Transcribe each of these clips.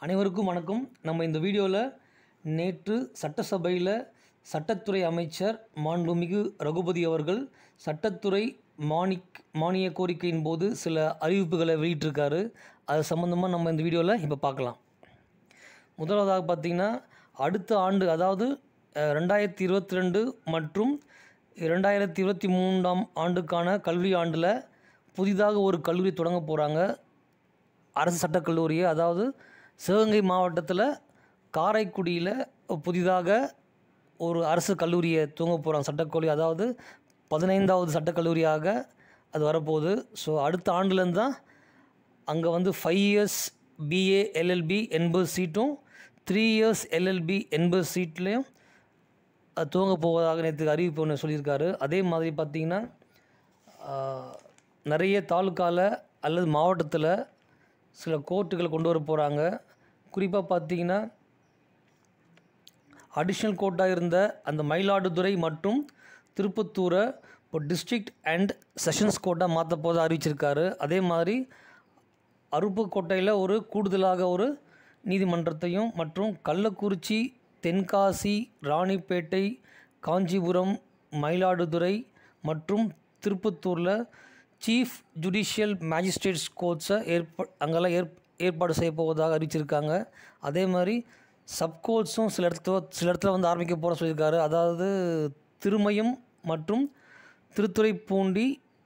அனைவருக்கும் வணக்கம் நம்ம இந்த வீடியோவில் நேற்று சட்டசபையில் சட்டத்துறை அமைச்சர் மாண்புமிகு ரகுபதி அவர்கள் சட்டத்துறை மானிக் மானிய கோரிக்கையின் போது சில அறிவிப்புகளை வெளியிட்டிருக்காரு அது சம்மந்தமாக நம்ம இந்த வீடியோவில் இப்போ பார்க்கலாம் முதலாவதாக பார்த்திங்கன்னா அடுத்த ஆண்டு அதாவது அஹ், ரெண்டாயிரத்தி இருபத்தி ரெண்டு மற்றும் ரெண்டாயிரத்தி இருபத்தி மூன்றாம் ஆண்டுக்கான கல்வி ஆண்டில் புதிதாக ஒரு கல்லூரி தொடங்க போகிறாங்க அரசு சட்டக் கல்லூரியை அதாவது சிவகங்கை மாவட்டத்தில் காரைக்குடியில் புதிதாக ஒரு அரசு கல்லூரியை துவங்க போகிறாங்க சட்டக்கல்லூரி அதாவது பதினைந்தாவது சட்டக்கல்லூரியாக அது வரப்போகுது ஸோ அடுத்த ஆண்டுலேருந்து தான் அங்கே வந்து ஃபைவ் இயர்ஸ் பிஏ எல்எல்பி எண்பது சீட்டும் த்ரீ இயர்ஸ் எல்எல்பி எண்பது சீட்லேயும் அது துவங்க போவதாக நேற்று அறிவிப்பு ஒன்று சொல்லியிருக்காரு அதே மாதிரி பார்த்திங்கன்னா ஆஹ், நிறைய தாலுக்காவில் அல்லது மாவட்டத்தில் சில கோர்ட்டுகளை கொண்டு வர போகிறாங்க குறிப்பாக பார்த்தீங்கன்னா அடிஷ்னல் கோர்ட்டாக இருந்த அந்த மயிலாடுதுறை மற்றும் திருப்பத்தூரை இப்போ டிஸ்ட்ரிக்ட் அண்ட் செஷன்ஸ் கோர்ட்டாக மாற்ற போதாக அறிவிச்சிருக்காரு அதே மாதிரி அருப்புக்கோட்டையில் ஒரு கூடுதலாக ஒரு நீதிமன்றத்தையும் மற்றும் கள்ளக்குறிச்சி தென்காசி ராணிப்பேட்டை காஞ்சிபுரம் மயிலாடுதுறை மற்றும் திருப்பத்தூரில் சீஃப் ஜுடிஷியல் மேஜிஸ்ட்ரேட்ஸ் கோர்ட்ஸை ஏற்ப அங்கெல்லாம் ஏற் ஏற்பாடு செய்ய போவதாக அறிவிச்சிருக்காங்க அதே மாதிரி சப்கோர்ட்ஸும் சில இடத்துல சில இடத்துல வந்து ஆரம்பிக்க போகிற சொல்லியிருக்காரு அதாவது திருமயம் மற்றும் திருத்துறைப்பூண்டி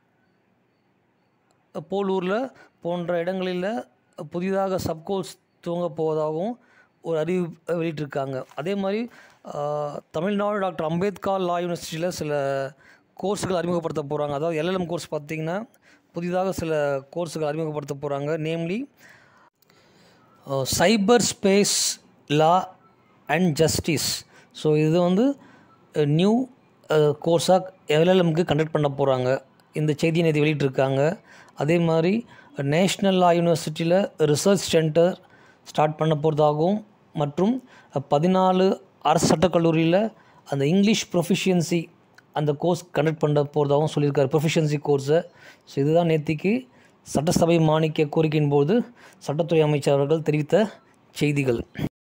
போலூரில் போன்ற இடங்களில் புதிதாக சப்கோர்ஸ் துவங்க போவதாகவும் ஒரு அறிவிப்பு வெளியிட்டிருக்காங்க அதே மாதிரி ஆஹ், தமிழ்நாடு டாக்டர் அம்பேத்கர் லா யூனிவர்சிட்டியில் சில கோர்ஸுகள் அறிமுகப்படுத்த போகிறாங்க அதாவது எல்எல்எம் கோர்ஸ் பார்த்திங்கன்னா புதிதாக சில கோர்ஸுகள் அறிமுகப்படுத்த போகிறாங்க namely cyber space law and justice so இது வந்து நியூ கோர்ஸாக எல்எல்எம்க்கு கண்டக்ட் பண்ண போகிறாங்க இந்த செய்தியை நேற்று வெளியிட்டிருக்காங்க அதே மாதிரி நேஷ்னல் லா யூனிவர்சிட்டியில் ரிசர்ச் சென்டர் ஸ்டார்ட் பண்ண போகிறதாகவும் மற்றும் பதினாலு அரசு சட்டக் கல்லூரியில் அந்த இங்கிலீஷ் ப்ரொஃபிஷியன்சி அந்த கோர்ஸ் கண்டக்ட் பண்ண போகிறதாகவும் சொல்லியிருக்காரு ப்ரொஃபிஷியன்சி கோர்ஸை ஸோ இதுதான் நேத்திக்கு சட்டசபை மானிக்க கோரிக்கையின் போது சட்டத்துறை அமைச்சர் அவர்கள் தெரிவித்த செய்திகள்